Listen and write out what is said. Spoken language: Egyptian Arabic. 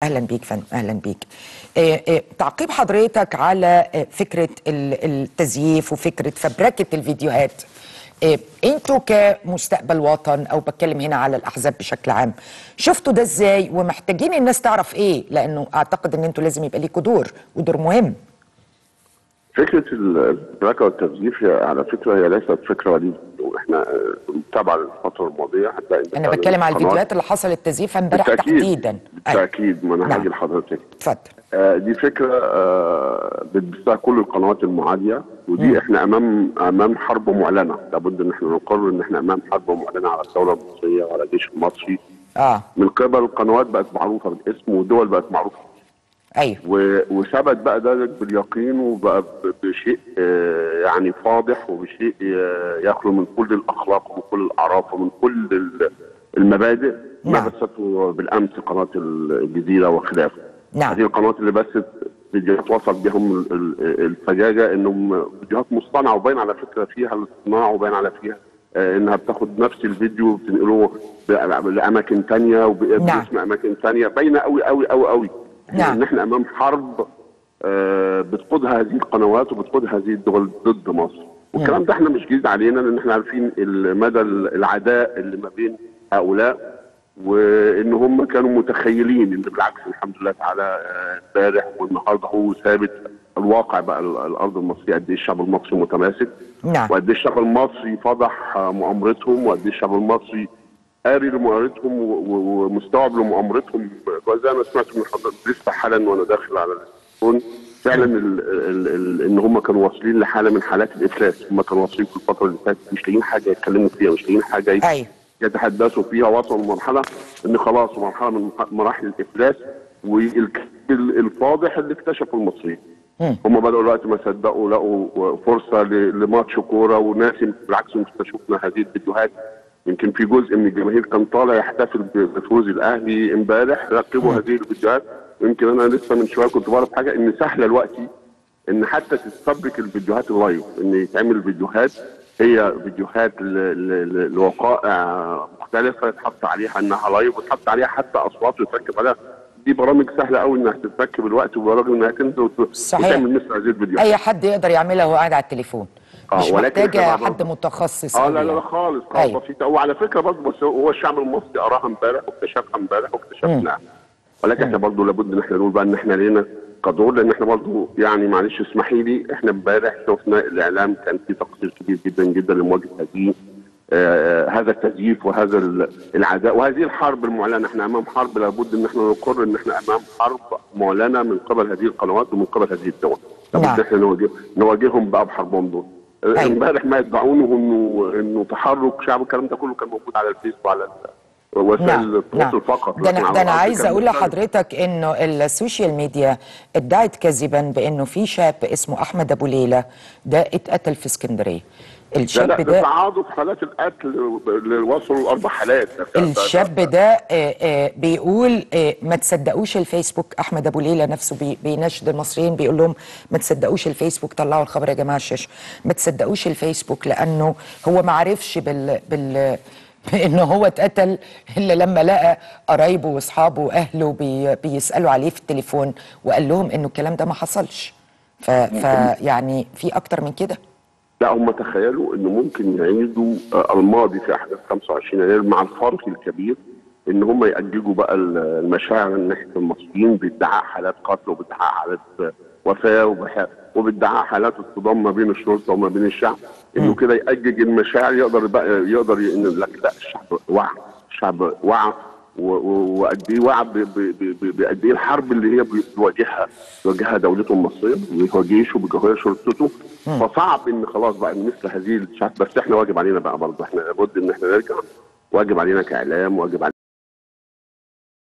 اهلا بيك فندم اهلا بيك آه، آه، تعقيب حضرتك على آه، فكره ال- التزييف وفكره فبركه الفيديوهات آه، انتوا كمستقبل وطن او بتكلم هنا على الاحزاب بشكل عام شفتوا ده ازاي ومحتاجين الناس تعرف ايه لانه اعتقد ان انتوا لازم يبقى ليكوا دور ودور مهم فكره الاشتراك والتزييف هي على فكره هي ليست فكره جديده واحنا آه، متابعه الفتره الماضيه هتلاقي إن انا فعلاً بتكلم على القنوات- الفيديوهات اللي حصلت تزييفها امبارح بالتأكيد- تحديدا أيوة. بالتاكيد ما انا نعم. هاجي لحضرتك اتفضل آه، دي فكره آه، بتبثها كل القنوات المعاديه ودي احنا امام امام حرب معلنه لابد ان احنا نقرر ان احنا امام حرب معلنه على الدوله المصريه وعلى الجيش المصري اه من قبل القنوات بقت معروفه بالاسم والدول بقت معروفه ايوه و- وثبت بقى ذلك باليقين وبقى ب- بشيء آه، يعني فاضح وبشيء آه، يخلو من كل الاخلاق ومن كل الاعراف ومن كل ال- المبادئ ما نعم. بثته بالامس قناه الجزيره وخلافه نعم. هذه القنوات اللي بثت فيديوهات وصل بهم ال- ال- الفجاجه انهم فيديوهات مصطنعه وباين على فكره فيها الاصطناع وباين على فيها آه، انها بتاخد نفس الفيديو وبتنقله ب- لاماكن تانية نعم. وباسم اماكن تانية باينه قوي قوي قوي قوي نعم. ان احنا امام حرب آه، بتقودها هذه القنوات وبتقودها هذه الدول ضد مصر والكلام ده احنا مش جديد علينا لان احنا عارفين ال- مدى ال- العداء اللي ما بين هؤلاء وان هم كانوا متخيلين ان بالعكس الحمد لله تعالى آه، امبارح والنهارده هو ثابت الواقع بقى ال- الارض المصريه قد ايه الشعب المصري متماسك نعم. وقد ايه الشعب المصري فضح آه، مؤامرتهم وقد ايه الشعب المصري قاري لمؤامرتهم و- و- ومستوعب لمؤامرتهم وزي ما سمعت من حضرتك لسه حالا وانا داخل على التليفون فعلا ال ال ال ان هم كانوا واصلين لحاله من حالات الافلاس هم كانوا واصلين في الفتره اللي فاتت مش لاقيين حاجه يتكلموا فيها مش لاقيين حاجه يت- أيوة. يتحدثوا فيها وصلوا لمرحله ان خلاص مرحله من مراحل الافلاس والكذب الفاضح اللي اكتشفه المصريين هم بدأوا دلوقتي ما صدقوا لقوا فرصة ل- لماتش كورة وناس بالعكس مش شفنا هذه الفيديوهات يمكن في جزء من الجماهير كان طالع يحتفل بفوز الأهلي امبارح ركبوا هذه الفيديوهات ويمكن أنا لسه من شوية كنت بعرف حاجة إن سهلة دلوقتي إن حتى تستبرك الفيديوهات اللايف إن يتعمل فيديوهات هي فيديوهات ل- ل- ل- لوقائع مختلفة يتحط عليها إنها لايف وتحط عليها حتى أصوات ويتركب عليها دي برامج سهلة قوي إنها تتركب الوقت وبرامج إنها تنزل وت- صحيح. وتعمل مثل هذه الفيديوهات اي حد يقدر يعملها وهو قاعد على التليفون آه، مش ولكن محتاجه إحنا حد برضه- متخصص اه أوي لا لا لا يعني. خالص خالص أيوة. بسيطه وعلى فكره برضه بس هو الشعب المصري قراها امبارح واكتشفها امبارح واكتشفناها ولكن احنا برضه لابد ان احنا نقول بقى ان احنا لينا كدور لان احنا برضه يعني معلش اسمحي لي احنا امبارح شفنا الاعلام كان فيه تقصير كبير جدا جدا لمواجهه هذه آه هذا التزييف وهذا ال- العداء وهذه الحرب المعلنه احنا امام حرب لابد ان احنا نقر ان احنا امام حرب معلنه من قبل هذه القنوات ومن قبل هذه الدول لابد نعم. ان احنا نواجه نواجههم بقى بحربهم دول أيوة. امبارح ما يدعونه انه انه تحرك شعب الكلام ده كله كان موجود على الفيس وعلى ال- وسائل نعم التواصل فقط ده لكن انا على ده انا الأرض عايز كان اقول مختلف. لحضرتك انه السوشيال ميديا ادعت كذبا بانه في شاب اسمه احمد ابو ليلى ده اتقتل في اسكندريه لا الشاب لا ده ده تعاضد حالات القتل اللي وصلوا لاربع حالات ده- ده- الشاب ده آه، آه، بيقول آه، ما تصدقوش الفيسبوك احمد ابو ليلى نفسه بي- بيناشد المصريين بيقول لهم ما تصدقوش الفيسبوك طلعوا الخبر يا جماعه على الشاشه ما تصدقوش الفيسبوك لانه هو ما عرفش بال بال بانه هو اتقتل الا لما لقى قرايبه واصحابه واهله بي بيسالوا عليه في التليفون وقال لهم انه الكلام ده ما حصلش ف, ف يعني في اكتر من كده لا هم تخيلوا انه ممكن يعيدوا آه، الماضي في احداث 25 يناير مع الفرق الكبير ان هم يأججوا بقى ال- المشاعر من ناحيه المصريين بادعاء حالات قتل وبادعاء حالات آه، وفاه وبح- وبادعاء حالات اصطدام ما بين الشرطه وما بين الشعب انه كده يأجج المشاعر يقدر بقى يقدر ي- إن لك لا الشعب وعى الشعب وعى و- و- وقد ايه وعى ب- ب- ب- بقد ايه الحرب اللي هي بيواجهها بيواجهها دولته المصريه بيواجه جيشه بيواجه شرطته فصعب ان خلاص بقى مثل هذه الشعب بس احنا واجب علينا بقى برضه احنا لابد ان احنا نرجع واجب علينا كاعلام واجب